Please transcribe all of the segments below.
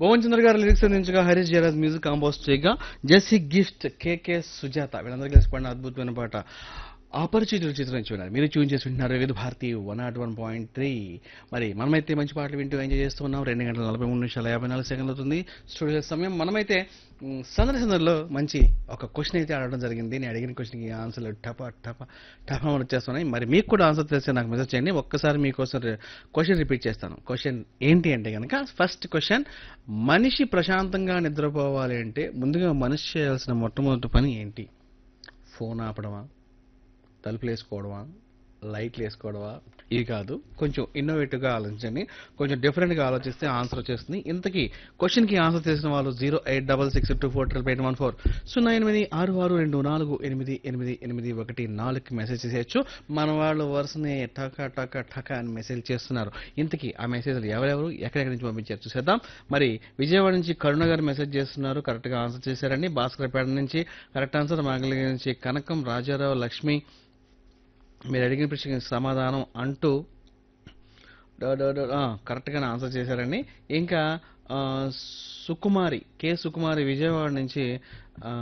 భువన్ చంద్ర గారు లిరిక్స్ అందించగా Harris Jayaraj music compose చేయగా జెస్సీ గిఫ్ట్ కేకే సుజాత వీళ్ళందరూ కలిసి పాడిన అద్భుతమైన పాట అపరిచితుల చిత్రం నుంచి విన్నారు మీరు ట్యూన్ చేసి వింటున్నారు Vividh Bharati one nought one point three మరి మనమైతే మంచి పాటలు వింటూ ఎంజాయ్ చేస్తూ ఉన్నాం రెండు గంటల నలభై మూడు నిమిషాల యాభై నాలుగు సెకండ్లు అవుతుంది స్టూడియో సమయం మనమైతే మ్, సందడి సందడిలో మంచి ఒక క్వశ్చన్ అయితే అడగడం జరిగింది నేను అడిగిన క్వశ్చన్కి ఆన్సర్లు టప టప టప అని వచ్చేస్తున్నాయి మరి మీకు కూడా ఆన్సర్ తెలిస్తే నాకు మెసేజ్ చేయండి ఒక్కసారి మీకోసం క్వశ్చన్ రిపీట్ చేస్తాను క్వశ్చన్ ఏంటి అంటే కనుక ఫస్ట్ క్వశ్చన్ మనిషి ప్రశాంతంగా నిద్రపోవాలి అంటే ముందుగా మనిషి చేయాల్సిన మొట్టమొదటి పని ఏంటి ఫోన్ ఆపడమా తలుపులు వేసుకోవడమా లైట్లు వేసుకోవడమా ఇది కాదు కొంచెం ఇన్నోవేటివ్గా ఆలోచించండి కొంచెం డిఫరెంట్గా ఆలోచిస్తే ఆన్సర్ వచ్చేస్తుంది ఇంతకీ క్వశ్చన్కి ఆన్సర్ చేసిన వాళ్ళు zero eight double six two four triple eight one four సున్నా ఎనిమిది ఆరు ఆరు రెండు నాలుగు ఎనిమిది ఎనిమిది ఎనిమిది ఒకటి నాలుగుకి మెసేజ్ చేసేయచ్చు మన వాళ్ళు వరుసనే టక టక టక అని మెసేజ్ చేస్తున్నారు ఇంతకీ ఆ మెసేజ్లు ఎవరెవరు ఎక్కడెక్కడి నుంచి పంపించారు చూసేద్దాం మరి విజయవాడ నుంచి కరుణ గారు మెసేజ్ చేస్తున్నారు కరెక్ట్గా ఆన్సర్ చేశారండి భాస్కర్పేట నుంచి కరెక్ట్ ఆన్సర్ మంగళగిరి నుంచి కనకం రాజారావు లక్ష్మి మీరు అడిగిన ప్రశ్నకి సమాధానం అంటూ డ- డ- డ- ఆ, కరెక్ట్గానే ఆన్సర్ చేశారండి ఇంకా ఆ, సుకుమారి కె సుకుమారి విజయవాడ నుంచి ఆ,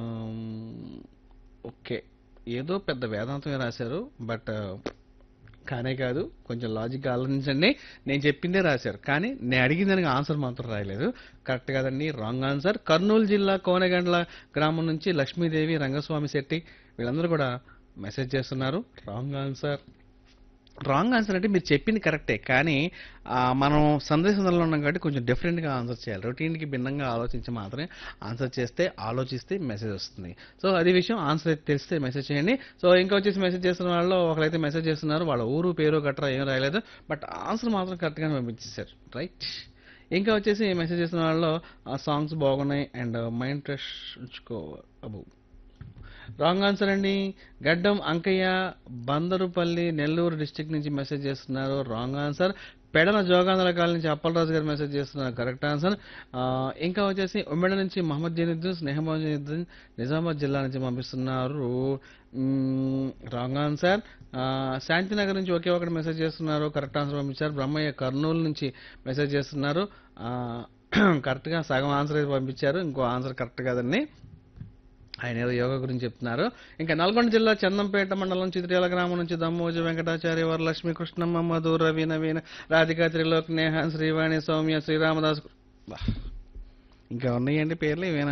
ఓకే ఏదో పెద్ద వేదాంతమే రాశారు బట్ కానే కాదు కొంచెం లాజిక్ ఆలోచించండి నేను చెప్పిందే రాశారు కానీ నేను అడిగిన దానికి ఆన్సర్ మాత్రం రాయలేదు కరెక్ట్ కదండి రాంగ్ ఆన్సర్ కర్నూలు జిల్లా కోనగండ్ల గ్రామం నుంచి లక్ష్మీదేవి రంగస్వామి శెట్టి వీళ్ళందరూ కూడా మెసేజ్ చేస్తున్నారు రాంగ్ ఆన్సర్ రాంగ్ ఆన్సర్ అంటే మీరు చెప్పింది కరెక్టే కానీ ఆ, మనం సందేశంలో ఉన్నాం కాబట్టి కొంచెం డిఫరెంట్గా ఆన్సర్ చేయాలి రొటీన్కి భిన్నంగా ఆలోచించి మాత్రమే ఆన్సర్ చేస్తే ఆలోచిస్తే మెసేజ్ వస్తుంది సో అది విషయం ఆన్సర్ అయితే తెలిస్తే మెసేజ్ చేయండి సో ఇంకా వచ్చేసి మెసేజ్ చేస్తున్న వాళ్ళు ఒకరైతే మెసేజ్ చేస్తున్నారు వాళ్ళ ఊరు పేరు గట్రా ఏం రాయలేదు బట్ ఆన్సర్ మాత్రం కరెక్ట్గానే పంపించేశారు రైట్ ఇంకా వచ్చేసి మెసేజ్ చేస్తున్న వాళ్ళు ఆ సాంగ్స్ బాగున్నాయి అండ్ మైండ్ ఫ్రెష్ ఉంచుకో అబు రాంగ్ ఆన్సర్ అండి గడ్డం అంకయ్య బందరుపల్లి నెల్లూరు డిస్టిక్ నుంచి మెసేజ్ చేస్తున్నారు wrong answer Pedana Jogandhra colony నుంచి అప్పలరాజు గారు మెసేజ్ చేస్తున్నారు కరెక్ట్ ఆన్సర్ ఆ, ఇంకా వచ్చేసి ఉమ్మెడ నుంచి మహమ్మద్ జనీద్దీన్ స్నేహమోహన్ జనీద్దీన్ నిజామాబాద్ జిల్లా నుంచి పంపిస్తున్నారు రాంగ్ ఆన్సర్ శాంతినగర్ నుంచి ఒకే ఒకటి మెసేజ్ చేస్తున్నారు కరెక్ట్ ఆన్సర్ పంపించారు బ్రహ్మయ్య కర్నూలు నుంచి మెసేజ్ చేస్తున్నారు ఆ, కరెక్ట్గా సగం ఆన్సర్ అయితే పంపించారు ఇంకో ఆన్సర్ కరెక్ట్ కాదండి ఆయన ఏదో యోగా గురించి చెప్తున్నారు ఇంకా నల్గొండ జిల్లా చందంపేట మండలం చిత్రియాల గ్రామం నుంచి దమ్మోజు వెంకటాచార్య వరలక్ష్మి కృష్ణమ్మ మధు రవి నవీన రాధికా త్రిలోక్ నేహ శ్రీవాణి సౌమ్య శ్రీరామదాస్ బా. ఇంకా ఉన్నాయండి పేర్లు ఇవేనా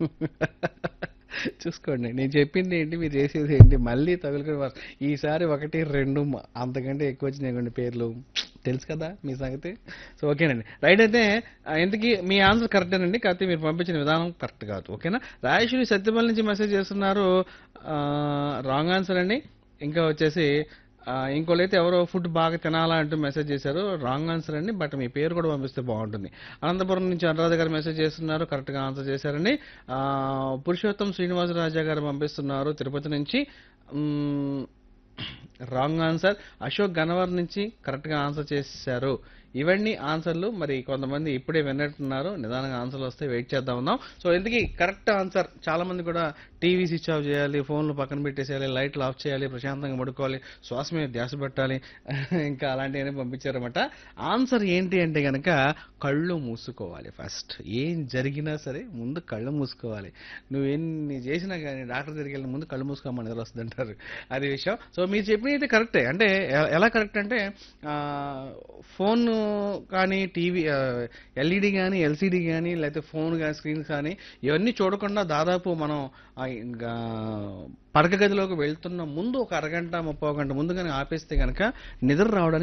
చూసుకోండి నేను చెప్పింది ఏంటి మీరు చేసేది ఏంటి మళ్ళీ తగులుకొని ఈసారి ఒకటి రెండు మ- అంతకంటే ఎక్కువ వచ్చినాయి పేర్లు తెలుసు కదా మీ సంగతి సో ఓకేనండి రైట్ అయితే ఆ, ఇంతకీ మీ ఆన్సర్ కరెక్టేనండి కాకపోతే మీరు పంపించిన విధానం కరెక్ట్ కాదు ఓకేనా రాయేశ్వరి సత్యపల్లి నుంచి మెసేజ్ చేస్తున్నారు రాంగ్ ఆన్సర్ అండి ఇంకా వచ్చేసి ఆ, ఇంకోళ్ళైతే ఎవరో ఫుడ్ బాగా తినాలా అంటూ మెసేజ్ చేశారు రాంగ్ ఆన్సర్ అండి బట్ మీ పేరు కూడా పంపిస్తే బాగుంటుంది అనంతపురం నుంచి అనురాధ గారు మెసేజ్ చేస్తున్నారు కరెక్ట్గా ఆన్సర్ చేశారండి ఆ, పురుషోత్తం శ్రీనివాసరాజా గారు పంపిస్తున్నారు తిరుపతి నుంచి మ్మ్, రాంగ్ ఆన్సర్ అశోక్ గన్నవర్ నుంచి కరెక్ట్గా ఆన్సర్ చేశారు ఇవన్నీ ఆన్సర్లు మరి కొంతమంది ఇప్పుడే విన్నట్టున్నారు నిదానంగా ఆన్సర్లు వస్తే వెయిట్ చేద్దాం ఉందాం సో ఇందుకీ కరెక్ట్ ఆన్సర్ చాలా మంది కూడా టీవీ స్విచ్ ఆఫ్ చేయాలి ఫోన్లు పక్కన పెట్టేసేయాలి లైట్లు ఆఫ్ చేయాలి ప్రశాంతంగా పడుకోవాలి శ్వాస మీద ధ్యాస పెట్టాలి ఇంకా అలాంటివన్నీ పంపించారన్నమాట ఆన్సర్ ఏంటి అంటే కనుక కళ్ళు మూసుకోవాలి ఫస్ట్ ఏం జరిగినా సరే ముందు కళ్ళు మూసుకోవాలి నువ్వు ఎన్ని చేసినా కానీ డాక్టర్ దగ్గరికి వెళ్ళిన ముందు కళ్ళు మూసుకోమని నిద్ర వస్తుంది అంటారు అది విషయం సో మీరు చెప్పినది అయితే కరెక్టే అంటే ఎ- ఎలా కరెక్ట్ అంటే ఆ, ఫోన్ కానీ టీవీ ఎల్ఈడి కానీ ఎల్సిడి కానీ లేకపోతే ఫోన్ కానీ స్క్రీన్ కానీ ఇవన్నీ చూడకుండా దాదాపు మనం ఆ, ఇంకా పడక గదిలోకి వెళ్తున్న ముందు ఒక అరగంట ముప్పై గంట ముందు కానీ ఆపేస్తే కనుక నిద్ర రావడానికి